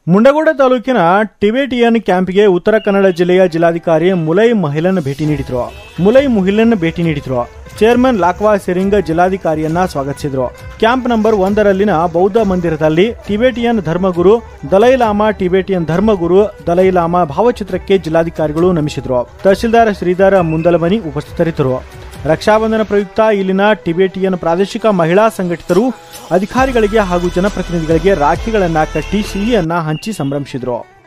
ಮುಂಡಗೋಡ ತಾಲೂಕಿನ ಟಿಬೇಟಿಯನ್ ಕ್ಯಾಂಪ್ಗೆ ಉತ್ತರ ಕನ್ನಡ ಜಿಲ್ಲೆಯ ಜಿಲ್ಲಾಧಿಕಾರಿ ಮುಲೈ ಮಹಿಲನ್ ಭೇಟಿ ನೀಡಿದ್ರು ಮುಲೈ ಮುಹಿಲನ್ ಭೇಟಿ ನೀಡಿದ್ರು ಚೇರ್ಮನ್ ಲಾಕ್ವಾ ಸೆರಿಂಗ್ ಜಿಲ್ಲಾಧಿಕಾರಿಯನ್ನ ಸ್ವಾಗತಿಸಿದ್ರು ಕ್ಯಾಂಪ್ ನಂಬರ್ ಒಂದರಲ್ಲಿನ ಬೌದ್ಧ ಮಂದಿರದಲ್ಲಿ ಟಿಬೇಟಿಯನ್ ಧರ್ಮಗುರು ದಲೈಲಾಮಾ ಟಿಬೇಟಿಯನ್ ಧರ್ಮಗುರು ದಲೈಲಾಮಾ ಭಾವಚಿತ್ರಕ್ಕೆ ಜಿಲ್ಲಾಧಿಕಾರಿಗಳು ನಮಿಸಿದ್ರು ತಹಶೀಲ್ದಾರ್ ಶ್ರೀಧರ ಮುಂದಲಮನಿ ಉಪಸ್ಥಿತರಿದ್ದರು ರಕ್ಷಾಬಂಧನ ಪ್ರಯುಕ್ತ ಇಲ್ಲಿನ ಟಿಬೇಟಿಯನ್ ಪ್ರಾದೇಶಿಕ ಮಹಿಳಾ ಸಂಘಟಿತರು ಅಧಿಕಾರಿಗಳಿಗೆ ಹಾಗೂ ಜನಪ್ರತಿನಿಧಿಗಳಿಗೆ ರಾಖಿಗಳನ್ನ ಕಟ್ಟಿ ಸಿಹಿಯನ್ನ ಹಂಚಿ ಸಂಭ್ರಮಿಸಿದ್ರು